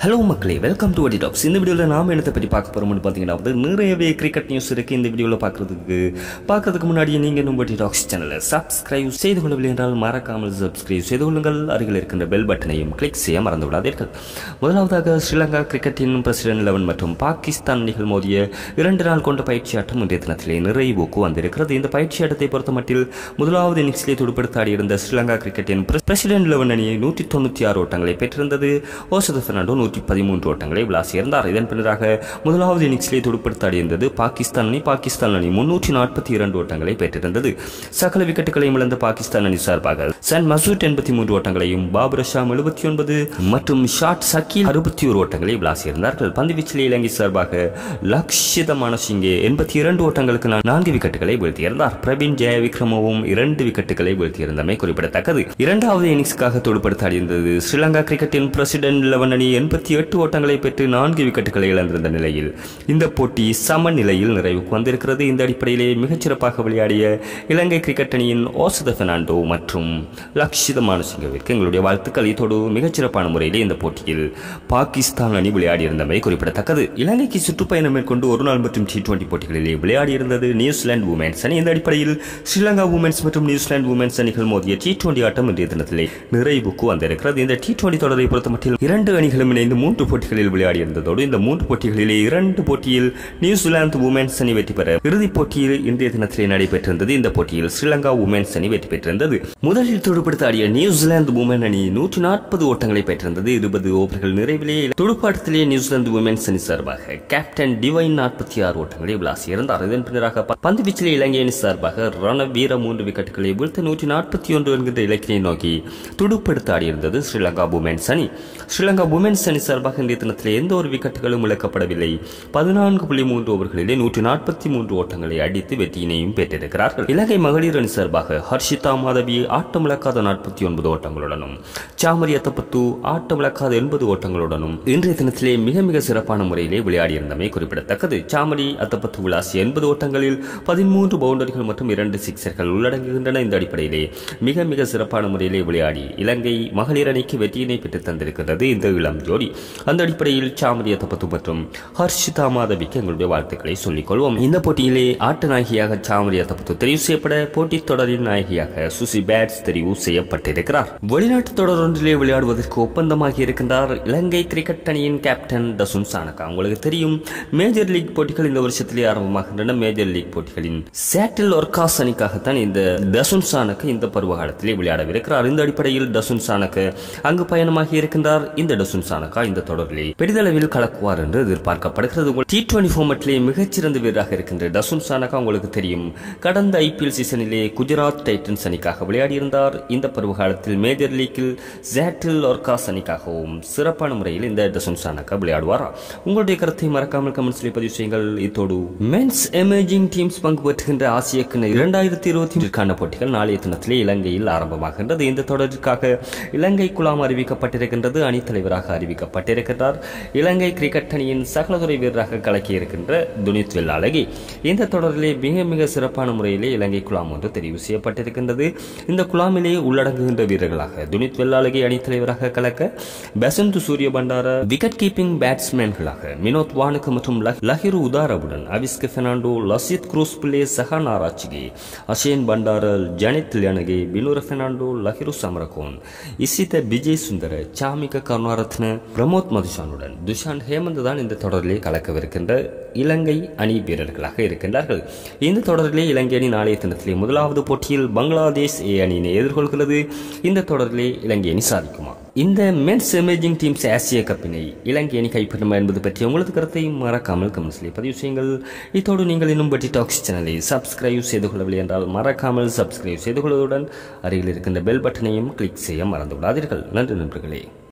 hello மக்களே welcome to வடி tax இந்த வீடியோவில் நாம் என்னத்தை பற்றி பார்க்க போகிறோம்னு பார்த்தீங்கன்னா வந்து நிறையவே கிரிக்கெட் நியூஸ் இருக்குது இந்த வீடியோவில் பார்க்குறதுக்கு பார்க்கறதுக்கு முன்னாடியே நீங்கள் இன்னும் வடி டாக்ஸ் சேனலை சப்ஸ்கிரைப் செய்து கொள்ளவில்லை என்றால் மறக்காமல் சப்ஸ்கிரைப் செய்து கொள்ளுங்கள் அருகில் இருக்கின்ற பெல் பட்டனையும் கிளிக் செய்ய மறந்து விடாதீர்கள் முதலாவதாக ஸ்ரீலங்கா கிரிக்கெட்டின் பிரசிடென்ட் லெவன் மற்றும் பாகிஸ்தான் அணிகள் மோதிய இரண்டு நாள் கொண்ட பயிற்சி ஆட்டம் இன்றைய தினத்திலே நிறைவுக்கு வந்திருக்கிறது இந்த பயிற்சி ஆட்டத்தை பொறுத்த மட்டில் முதலாவது இன்னிங்ஸிலே துடுப்படுத்த ஆடியிருந்த ஸ்ரீலங்கா கிரிக்கெட்டின் பிரசிடென்ட் லெவன் அணியை நூற்றி தொண்ணூற்றி ஆறு ஓட்டங்களை பெற்றிருந்தது ஓசத பெர்னாண்டோ நூற்றி பதிமூன்று ஓட்டங்களை விளாசியிருந்தார் இதன் பின்னராக முதலாவது இன்னிங்ஸிலே துடுப்படுத்த ஆடியிருந்தது பாகிஸ்தான் அணி பாகிஸ்தான் அணி முன்னூற்றி நாற்பத்தி இரண்டு ஓட்டங்களை பெற்றிருந்தது சகல விக்கெட்டுகளையும் இழந்த பாகிஸ்தான் அணி சார்பாக சன் மசூட் எண்பத்தி மூன்று ஓட்டங்களையும் பாபர் ஷாம் எழுபத்தி ஒன்பது மற்றும் ஷாட் சக்கீல் அறுபத்தி ஒரு ஓட்டங்களை விளாசியிருந்தார்கள் பந்து வீச்சிலே இலங்கை சார்பாக லக்ஷித மானசிங்கே எண்பத்தி இரண்டு ஓட்டங்களுக்கு நா- நான்கு விக்கெட்டுகளை வீழ்த்தியிருந்தார் பிரவீன் ஜெயவிக்ரமவும் இரண்டு விக்கெட்டுகளை வீழ்த்தியிருந்தமை குறிப்பிடத்தக்கது இரண்டாவது இன்னிங்ஸுக்காக துடுப்படுத்த ஆடியிருந்தது ஸ்ரீலங்கா கிரிக்கெட்டின் பிரசிடென்ட் லெவன் அணி எண்பத்தி எட்டு ஓட்டங்களை பெற்று நான்கு விக்கெட்டுகளை இழந்திருந்த நிலையில் இந்த போட்டி சமநிலையில் நிறைவுக்கு வந்திருக்கிறது இந்த அடிப்படையிலே மிகச்சிறப்பாக விளையாடிய இலங்கை கிரிக்கெட் அணியின் ஓசத பெர்னாண்டோ மற்றும் லக்ஷித மானசிங்கவிற்கு எங்களுடைய வாழ்த்துக்கள் இதோடு மிகச்சிறப்பான முறையிலே இந்த போட்டியில் பாகிஸ்தான் அணி விளையாடியிருந்தமை குறிப்பிடத்தக்கது இலங்கைக்கு சுற்றுப்பயணம் மேற்கொண்டு ஒரு நாள் மற்றும் டி டுவெண்டி போட்டிகளிலே விளையாடியிருந்தது நியூசிலாந்து உமன்ஸ் அணி இந்த அடிப்படையில் ஸ்ரீலங்கா உமன்ஸ் மற்றும் நியூசிலாந்து உமன்ஸ் அணிகள் மோதிய டி டுவெண்டி ஆட்டம் இன்றைய தினத்திலே நிறைவுக்கு வந்திருக்கிறது இந்த டி டுவெண்டி தொடரை பொறுத்தமட்டில் இரண்டு அணிகளும் இணைந்து மூன்று போட்டிகளில் விளையாடியிருந்ததோடு இந்த மூன்று போட்டிகளிலே இரண்டு போட்டியில் நியூசிலாந்து உமன்ஸ் அணி வெற்றி பெற இறுதிப் போட்டியில் இன்றைய தினத்திலே நடைபெற்றிருந்தது இந்த போட்டியில் ஸ்ரீலங்கா உமன்ஸ் அணி வெற்றி பெற்றிருந்தது முதலில் துடுப்படுத்த ஆடிய நியூசிலாந்து உமன் அணி நூற்றி நாற்பது ஓட்டங்களை பெற்றிருந்தது இருபது ஓவர்கள் நிறைவிலே துடுப்பாட்டத்திலே நியூசிலாந்து உமன்ஸ் அணி சார்பாக கேப்டன் டிவைன் நாற்பத்தி ஆறு ஓட்டங்களை விளாசியிருந்தார் இதன் பின்னராக ப- பந்து வீச்சிலே இலங்கை அணி சார்பாக ரணவீர மூன்று விக்கெட்டுகளை வீழ்த்த நூற்றி நாற்பத்தி ஒன்று என்கின்ற இலக்கினை நோக்கி துடுப்படுத்த ஆடியிருந்தது ஸ்ரீலங்கா உமன்ஸ் அணி ஸ்ரீலங்கா உமன்ஸ் அணி சார்பாக இன்றைய தினத்திலே எந்த ஒரு விக்கெட்டுகளும் இழக்கப்படவில்லை பதினான்கு புள்ளி மூன்று ஓவர்களிலே நூற்றி நாற்பத்தி மூன்று ஓட்டங்களை அடித்து வெற்றியினையும் பெற்றிருக்கிறார்கள் இலங்கை மகளிர் அணி சார்பாக ஹர்ஷிதா மாதவி ஆட்டமிழக்காத நாற்பத்தி ஒன்பது ஓட்டங்களுடனும் சாமரி அத்தப்பத்து ஆட்டமிழக்காத எண்பது ஓட்டங்களுடனும் இன்றைய தினத்திலே மிக மிக சிறப்பான முறையிலே விளையாடியிருந்தமை குறிப்பிடத்தக்கது சாமரி அத்தப்பத்து விளாசி எண்பது ஓட்டங்களில் பதிமூன்று பவுண்டரிகள் மற்றும் இரண்டு சிக்ஸர்கள் உள்ளடங்குகின்றன இந்த அடிப்படையிலே மிக மிக சிறப்பான முறையிலே விளையாடி இலங்கை மகளிர் அணிக்கு வெற்றியினை பெற்றுத் தந்திருக்கிறது இந்த இளம் ஜோடி அந்த அடிப்படையில் சாமரி அத்தப்பத்து மற்றும் ஹர்ஷிதா மாதவிக்கு எங்களுடைய வாழ்த்துக்களை சொல்லிக் கொள்வோம் இந்த போட்டியிலே ஆட்ட நாயகியாக சாமரி அத்தப்பத்து தெரிவு செய்யப்பட போட்டித் தொடரின் நாயகியாக சுசி பேட்ஸ் தெரிவு செய்யப்பட்டிருக்கிறார் வெளிநாட்டு தொடர் ஒன்றிலே விளையாடுவதற்கு ஒப்பந்தமாகி இருக்கின்றார் இலங்கை கிரிக்கெட் அணியின் கேப்டன் டசுன் சானகா உங்களுக்கு தெரியும் மேஜர் லீக் போட்டிகள் இந்த வருஷத்திலே ஆரம்பமாகின்றன மேஜர் லீக் போட்டிகளின் சேட்டில் ஒர்காஸ் அணிக்காகத்தான் இந்த டசுன் சானக இந்த பருவகாலத்திலே விளையாடவிருக்கிறார் இந்த அடிப்படையில் டசுன் சானக அங்கு பயணமாகி இருக்கின்றார் இந்த டசுன் சானகா இந்த தொடரிலே பெரிதளவில் கலக்குவார் என்று எதிர்பார்க்கப்படுகிறது டி டுவெண்டி ஃபார்மட்டிலே மிகச்சிறந்த வீரராக இருக்கின்ற டசுன் சானகா உங்களுக்கு தெரியும் கடந்த ஐபிஎல் சீசனிலே குஜராத் டைட்டன்ஸ் அணிக்காக விளையாடியிருந்தார் இந்த பருவகாலத்தில் மேஜர் லீக்கில் ஜேட்டில் ஒர்காஸ் அணிக்காகவும் சிறப்பான முறையில் இந்த டசுன் சானகா விளையாடுவாரா உங்களுடைய கருத்தை மறக்காமல் கமெண்ட்ஸில் பதிவு செய்யுங்கள் இத்தோடு மென்ஸ் எமர்ஜிங் டீம்ஸ் பங்கு பெற்றுகின்ற ஆசிய கிண இரண்டாயிரத்தி இருபத்தி மூன்றுக்கான போட்டிகள் நாளைய தினத்திலே இலங்கையில் ஆரம்பமாகின்றது இந்த தொடரிற்காக இலங்கை குழாம் அறிவிக்கப்பட்டிருக்கின்றது அணித் தலைவராக அறிவிக்கப்பட்டிருக்கின்றார் இலங்கை கிரிக்கெட் அணியின் சகலதுறை வீரராக கலக்கி இருக்கின்ற துனித் வெள்ளாளகி இந்த தொடரிலே மிக மிக சிறப்பான முறையிலே இலங்கை குழாம் ஒன்று தெரிவு செய்யப்பட்டிருக்கின்றது இந்த குழாமிலே உள்ளடங்குகின்ற வீரர்களாக துனித் வெள்ளாளகி அணித் தலைவராக கலக்க Pasindu Sooriyabandara wicket keeping பேட்ஸ்மேன்களாக மினோத் வானுக்கு மற்றும் லஹ்- லஹிரு உதாரவுடன் அவிஸ்க பெர்னாண்டோ லசித் குரூஸ் பிள்ளை சஹான் ஆராச்சிகி அஷேன் பண்டார ஜனித் லியனகி பினுர பெர்னாண்டோ லஹிரு சமரகோன் இசித விஜய் சுந்தர சாமிக கருணாரத்ன பிரமோத் மதுஷானுடன் துஷான் ஹேமந்த் தான் இந்த தொடரிலே கலக்கவிருக்கின்ற இலங்கை அணி வீரர்களாக இருக்கின்றார்கள் இந்த தொடரிலே இலங்கை அணி நாளைய தினத்திலே முதலாவது போட்டியில் பங்களாதேஷ் ஏ அணியினை எதிர்கொள்கிறது இந்த தொடரிலே இலங்கை அணி சாதிக்குமா இந்த மென்ஸ் எமேஜிங் டீம்ஸ் ஆசிய கப்பினை இலங்கை அணி கைப்பற்றுமா என்பது பற்றி உங்களது கருத்தை மறக்காமல் கமெண்ட்ஸில் பதிவு செய்யுங்கள் இத்தோடு நீங்கள் இன்னும் பட்டி டாக்ஸ் சேனலை சப்ஸ்கிரைப் செய்து கொள்ளவில்லை என்றால் மறக்காமல் சப்ஸ்கிரைப் செய்து கொள்வதுடன் அருகில் இருக்கின்ற பெல் பட்டனையும் கிளிக் செய்ய மறந்து விடாதீர்கள் நன்றி நண்பர்களே